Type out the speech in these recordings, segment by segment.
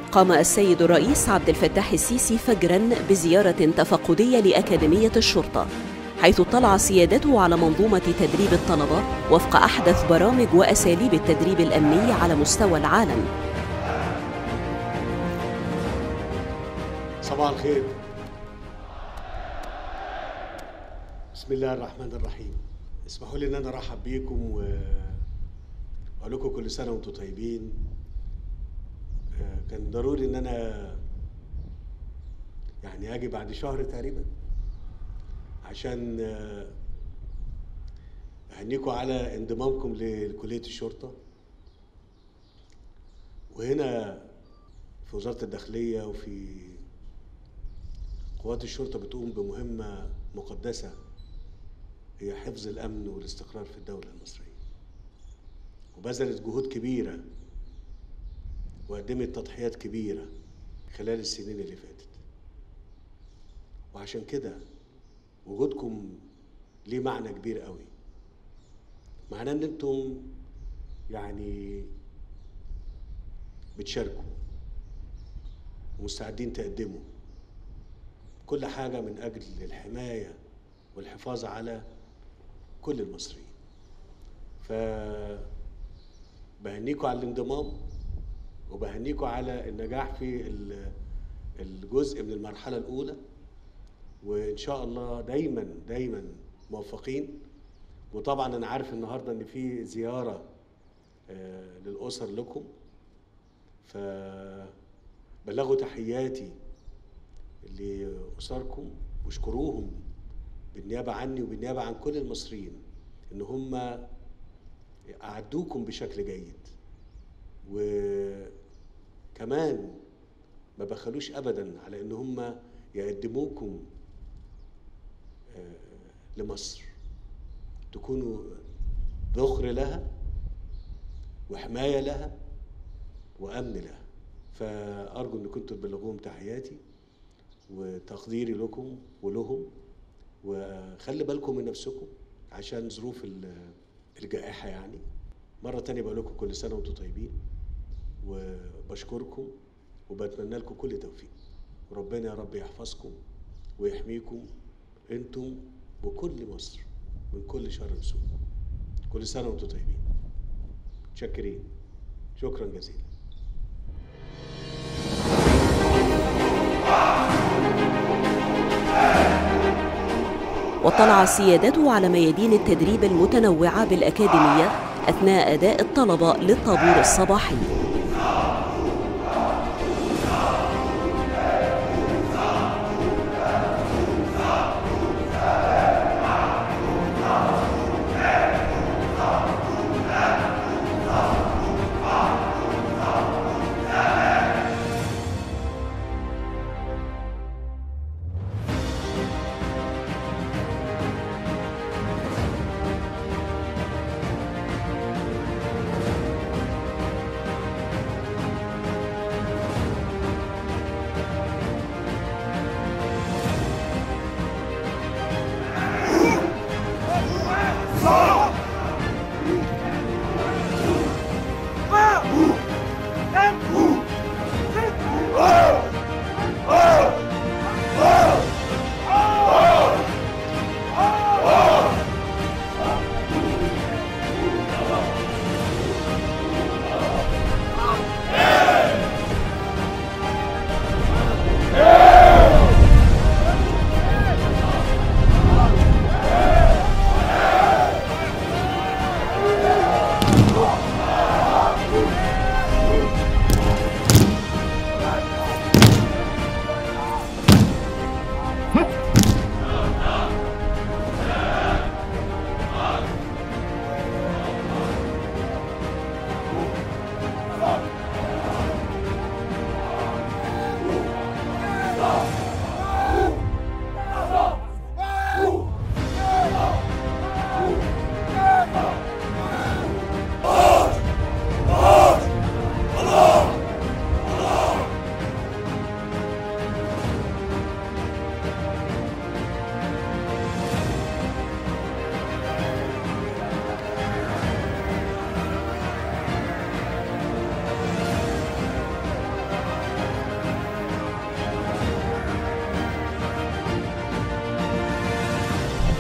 قام السيد الرئيس عبد الفتاح السيسي فجرا بزيارة تفقدية لأكاديمية الشرطة حيث اطلع سيادته على منظومة تدريب الطلبة وفق أحدث برامج وأساليب التدريب الأمني على مستوى العالم صباح الخير بسم الله الرحمن الرحيم اسمحوا لي ان انا ارحب بيكم و واقول لكم كل سنه وانتم طيبين آه، كان ضروري ان انا يعني اجي بعد شهر تقريبا عشان آه، اهنيكم على انضمامكم لكليه الشرطه وهنا في وزاره الداخليه وفي قوات الشرطه بتقوم بمهمه مقدسه هي حفظ الامن والاستقرار في الدوله المصريه وبذلت جهود كبيره وقدمت تضحيات كبيره خلال السنين اللي فاتت وعشان كده وجودكم ليه معنى كبير قوي معناه ان انتم يعني بتشاركوا ومستعدين تقدموا كل حاجة من أجل الحماية والحفاظ على كل المصريين ف بهنيكوا على الانضمام وبهنيكوا على النجاح في ال- الجزء من المرحلة الأولى وإن شاء الله دايما دايما موفقين وطبعا أنا عارف النهاردة إن في زيارة آه، للأسر لكم فبلغوا تحياتي لأسركم واشكروهم بالنيابة عني وبالنيابة عن كل المصريين إن هم أعدوكم بشكل جيد وكمان ما بخلوش أبدا على إن هم يقدموكم آه، لمصر تكونوا ذخر لها وحماية لها وأمن لها فأرجو إن كنتوا تبلغوهم تحياتي وتقديري لكم ولهم وخلي بالكم من نفسكم عشان ظروف ال- الجائحة يعني مرة تانية بقول لكم كل سنة وانتم طيبين وبشكركم وبتمنى لكم كل توفيق وربنا يا رب يحفظكم ويحميكم انتم وكل مصر من كل شر وسوء كل سنة وانتم طيبين متشكرين شكرا جزيلا واطلع سيادته على ميادين التدريب المتنوعة بالأكاديمية أثناء أداء الطلبة للطابور الصباحي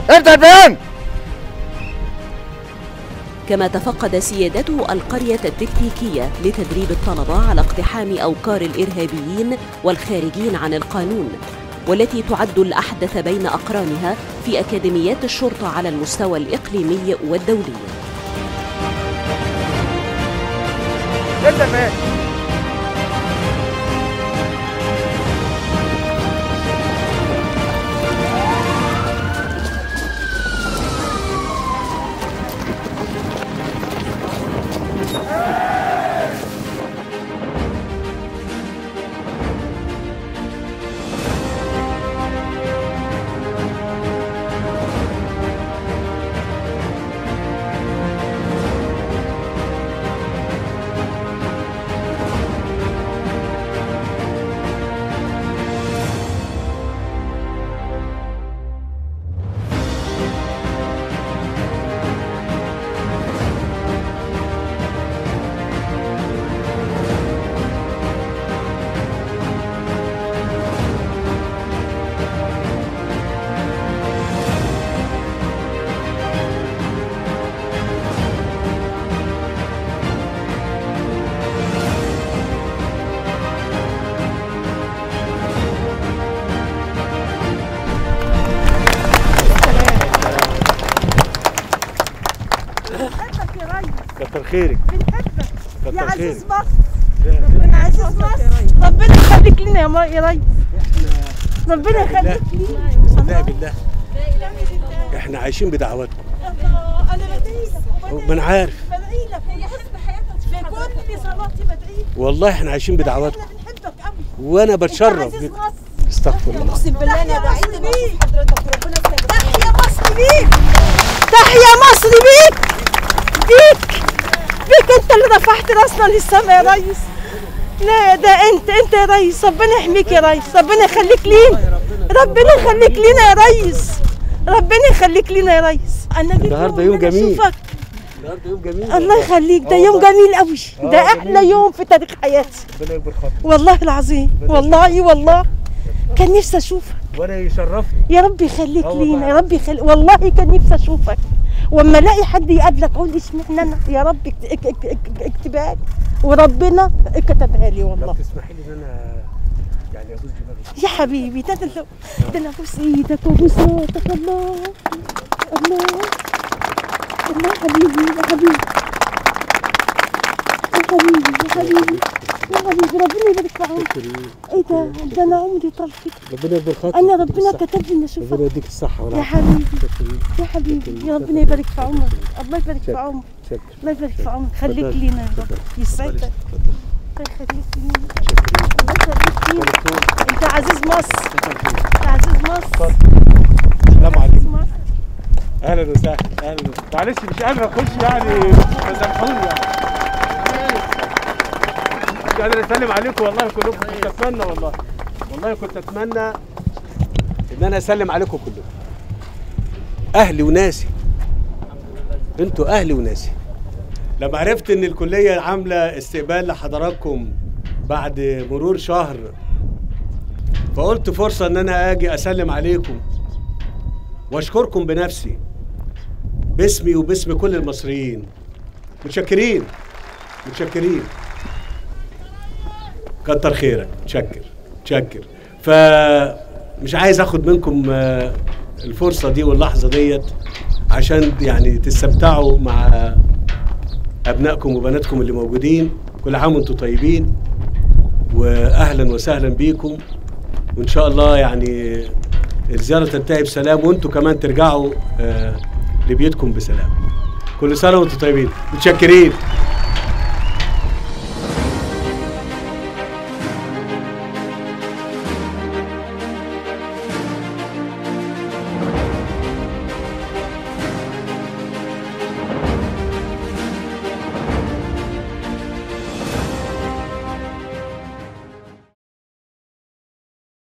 ابدا البيان كما تفقد سيادته القرية التكتيكية لتدريب الطلبة على اقتحام أوكار الإرهابيين والخارجين عن القانون والتي تعد الأحدث بين أقرانها في أكاديميات الشرطة على المستوى الإقليمي والدولي ابدا البيان بنحبك يا ريس كتر خيرك بنحبك يا كتر عزيز خيرك مصر يا عزيز مصر ربنا يخليك لنا يا ما- يا ريس ربنا يخليك لنا لا بالله احنا عايشين بدعواتكم الله، انا بدعي لك ما انا عارف بدعي لك في كل صلاتي بدعي لك والله احنا عايشين بدعواتكم احنا بنحبك قوي وانا بتشرف عزيز بك مصر استغفر الله اقسم بالله انا بعيد الموقف حضرتك ربنا يسلمك تحيا مصر بيك تحيا مصر بيك بيك بيك انت اللي رفعت راسنا للسماء يا ريس لا ده انت انت يا ريس ربنا يحميك يا ريس ربنا يخليك لينا ربنا يخليك لينا يا ريس ربنا يخليك لينا يا ريس انا جيت النهاردة يوم إن أنا جميل. أشوفك. النهارده يوم جميل الله يخليك ده يوم جميل قوي ده آه، احلى يوم في تاريخ حياتي ربنا يكبر خاطرك والله العظيم والله والله كان نفسي اشوفك وانا يشرفني يا رب يخليك آه والله لينا يا رب يخليك والله كان نفسي اشوفك واما الاقي حد يقابلك اقول اشمعنى انا يا رب اكت- اك- اك- اك- اكتبها لي وربنا كتبها لي لو والله تسمحي لي ان انا يعني ابوس دماغي يا حبيبي ده انا لو ده انا ابوس ايدك وابوس راسك الله الله الله يا حبيبي يا حبيبي يا حبيبي يا حبيبي يا حبيبي ربنا يبارك في عمرك ايه ده ده انا عمري طال كده ربنا يكبر خاطرك انا يديك ربنا الصحة. كتب لي اني اشوفك ربنا يديك الصحة يا والعافية حبيبي شكرا يا حبيبي يا ربنا يبارك في عمرك الله يبارك في شكرا. عمرك شكرا الله يبارك في عمرك خليك اتفضل. لينا يا رب اتفضل. يسعدك اتفضل. الله يخليك لينا شكرا الله يخليك لينا دكتور انت عزيز مصر كتر خيرك انت عزيز مصر السلام عزيز عليكم مصر اهلا وسهلا اهلا وسهلا معلش مش قادر اخش يعني سامحوني يعني مش قادر اسلم عليكم والله كلكم كنت اتمنى والله والله كنت اتمنى ان انا اسلم عليكم كلكم اهلي وناسي انتوا اهلي وناسي لما عرفت ان الكليه عامله استقبال لحضراتكم بعد مرور شهر فقلت فرصه ان انا اجي اسلم عليكم واشكركم بنفسي باسمي وباسم كل المصريين متشكرين متشكرين كتر خيرك متشكر متشكر فمش عايز اخد منكم آه، الفرصه دي واللحظه ديت عشان يعني تستمتعوا مع ابنائكم وبناتكم اللي موجودين كل عام وانتم طيبين واهلا وسهلا بيكم وان شاء الله يعني الزياره تنتهي بسلام وانتم كمان ترجعوا آه، لبيتكم بسلام كل سنه وانتم طيبين متشكرين